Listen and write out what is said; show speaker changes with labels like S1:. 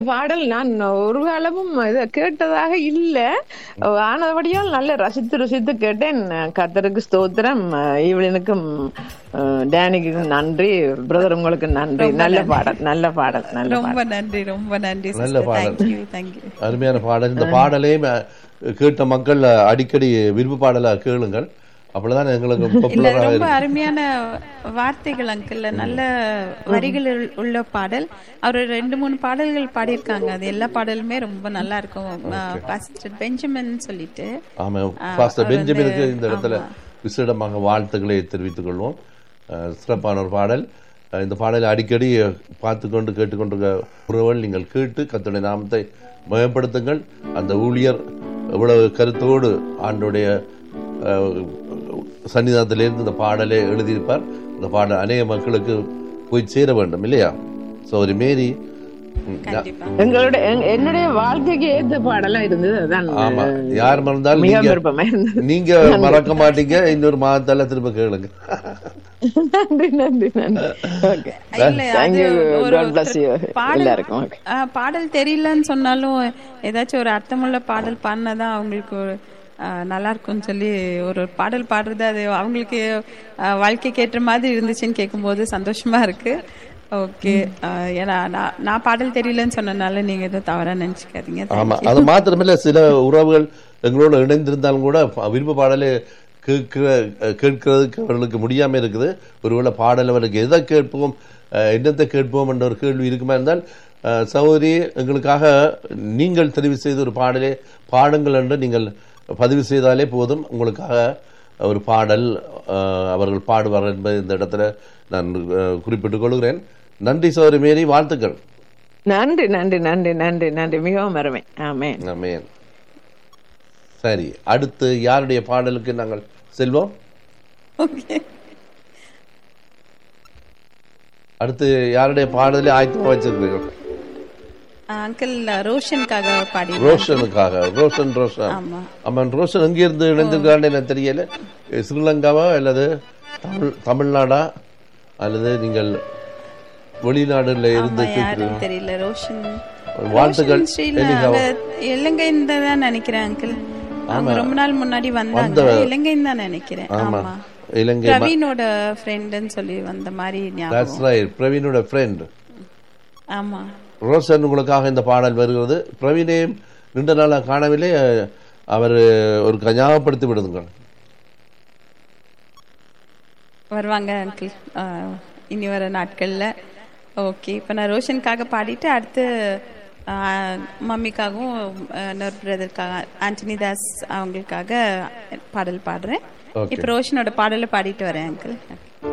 S1: பாடல் நான் ஒரு காலமும் இத கேட்டதாக இல்ல ஆனபடியால் நல்ல ரசித்து ரசித்து கேட்டேன் கத்தருக்கு ஸ்தோத்திரம் ஈவலினுக்கும் டேனிக்கும் நன்றி பிரதர் உங்களுக்கு நன்றி நல்ல பாடல் நல்ல பாடல் நல்ல
S2: ரொம்ப
S1: பாடல்
S2: நன்றி ரொம்ப நன்றி
S3: நல்ல பாடல்.
S2: தேங்க்யூ தேங்க்யூ
S3: அருமையான பாடல் இந்த பாடலையும் அஹ், கேட்ட மக்கள் அடிக்கடி விருப்ப பாடலா கேளுங்கள் அப்படிதான் எங்களுக்கு
S2: இல்ல
S3: பாப்புலராக
S2: ரொம்ப
S3: இருக்கு
S2: அருமையான வார்த்தைகள் அங்கிள் நல்ல வரிகள் உள்- உள்ள பாடல் அவர் ரெண்டு மூணு பாடல்கள் பாடியிருக்காங்க அது எல்லா பாடலுமே ரொம்ப நல்லா இருக்கும் பாஸ்டர் பெஞ்சமின் சொல்லிட்டு
S3: ஆமா
S2: ஆ,
S3: பாஸ்டர்
S2: அவர்
S3: பெஞ்சமினுக்கு
S2: வந்து-
S3: இந்த இடத்துல விசேடமாக வாழ்த்துக்களை தெரிவித்துக் கொள்வோம் அஹ், சிறப்பான ஒரு பாடல் அஹ், இந்த பாடலை அடிக்கடி பார்த்து கொண்டு கேட்டுக்கொண்டிருக்க உறவுகள் நீங்கள் கேட்டு கத்துடைய நாமத்தை மயப்படுத்துங்கள் அந்த ஊழியர் இவ்வளவு கருத்தோடு ஆண்டுடைய அஹ், சன்னிதானத்திலிருந்து இந்த பாடலை எழுதியிருப்பார் இந்த பாடல் அநேக மக்களுக்கு போய் சேர வேண்டும் இல்லையா சௌரி மேரி ம்,
S2: கண்டிப்பா
S1: எங்களுடைய எங்க- என்னுடைய வாழ்க்கைக்கு ஏத்த பாடலா இருந்தது அதான்
S3: ஆமா யார் மறந்தாலும்
S1: மிக
S3: நீங்க
S1: விருப்பமா இருந்தது
S3: நீங்க மறக்க மாட்டீங்க இன்னொரு மாதத்தால திரும்ப கேளுங்க
S1: நன்றி நன்றி நன்றி ஓகே
S2: இல்ல
S1: Thank
S2: அது
S1: you.
S2: ஒரு
S1: God bless you.
S2: பாடல்
S1: எல்லாருக்கும் okay.
S2: ஆ, பாடல் தெரியலன்னு சொன்னாலும் ஏதாச்சும் ஒரு அர்த்தமுள்ள பாடல் பாடினாதான் அவங்களுக்கு ஒரு ஆ, நல்லா இருக்கும்னு சொல்லி ஒரு பாடல் பாடுறது அது அவங்களுக்கு ஆ, வாழ்க்கைக்கு ஏற்ற மாதிரி இருந்துச்சுன்னு கேட்கும்போது சந்தோஷமா இருக்கு ஓகே ஏன்னா நான் நான் பாடல் தெரியலன்னு சொன்னனால நீங்க எதுவும் தவறா நினைச்சுக்காதீங்க
S3: ஆமா அது மாத்திரமில்ல சில உறவுகள் எங்களோட இணைந்திருந்தாலும் கூட ப- விருப்ப பாடலை கேட்கிற கேட்கறதுக்கு அவர்களுக்கு முடியாம இருக்குது ஒருவேளை பாடல் அவருக்கு எதை கேட்போம் அஹ், என்னத்தை கேட்போம் என்ற ஒரு கேள்வி இருக்குமா இருந்தால் அஹ், சகோதரி எங்களுக்காக நீங்கள் தெரிவு செய்த ஒரு பாடலே பாடுங்கள் என்று நீங்கள் பதிவு செய்தாலே போதும் உங்களுக்காக ஒரு பாடல் அஹ், அவர்கள் பாடுவார் என்பதை இந்த இடத்துல நான் அஹ், குறிப்பிட்டுக் கொள்கிறேன் நன்றி சகோதரி மேரி வாழ்த்துக்கள்
S1: நன்றி நன்றி நன்றி நன்றி நன்றி மிகவும் அருமை ஆமென்
S3: ஆமென் சரி அடுத்து யாருடைய பாடலுக்கு நாங்கள் செல்வோம்
S2: ஓகே
S3: அடுத்து யாருடைய பாடலை ஆயத்தமா வச்சிருக்கீர்கள்
S2: அங்கிள் ரோஷனுக்காக பாடி
S3: ரோஷனுக்காக ரோஷன் ரோஷன்
S2: ஆமா
S3: ஆமாம் ரோஷன் எங்க இருந்து இணைந்திருக்கான்னு எனக்கு தெரியல ஸ்ரீலங்காவா அல்லது தமிழ் தமிழ்நாடா அல்லது நீங்கள் வெளிநாடுல இருந்து
S2: ஆமா, யாருன்னு தெரியல ரோஷன்
S3: வாழ்த்துக்கள்
S2: ரோஷன் ஸ்ரீல இலங்கை தான் நினைக்கிறேன் அங்கிள் அவங்க ரொம்ப நாள் முன்னாடி வந்தாங்க இலங்கை தான் நினைக்கிறேன் ஆமா
S3: இலங்கை
S2: பிரவீனோட ஃப்ரெண்டுன்னு சொல்லி வந்த மாதிரி ஞாபகம்
S3: That's right. பிரவீனோட ஃப்ரெண்ட்
S2: ஆமா
S3: ரோஷன் உங்களுக்காக இந்த பாடல் வருகிறது பிரவீனையும் நீண்ட நாளாக காணவில்லை அஹ், அவர் ஒரு ஞாபகப்படுத்தி விடுங்கள்
S2: வருவாங்க அங்கிள் இனி வர நாட்கள்ல ஓகே இப்போ நான் ரோஷனுக்காக பாடிட்டு அடுத்து ஆ, மம்மிக்காகவும் ஆ, இன்னொரு பிரதருக்காக ஆண்டனி தாஸ் அவங்களுக்காக பாடல் பாடுறேன்
S3: Okay.
S2: இப்போ ரோஷனோட பாடலை பாடிட்டு வரேன் அங்கிள்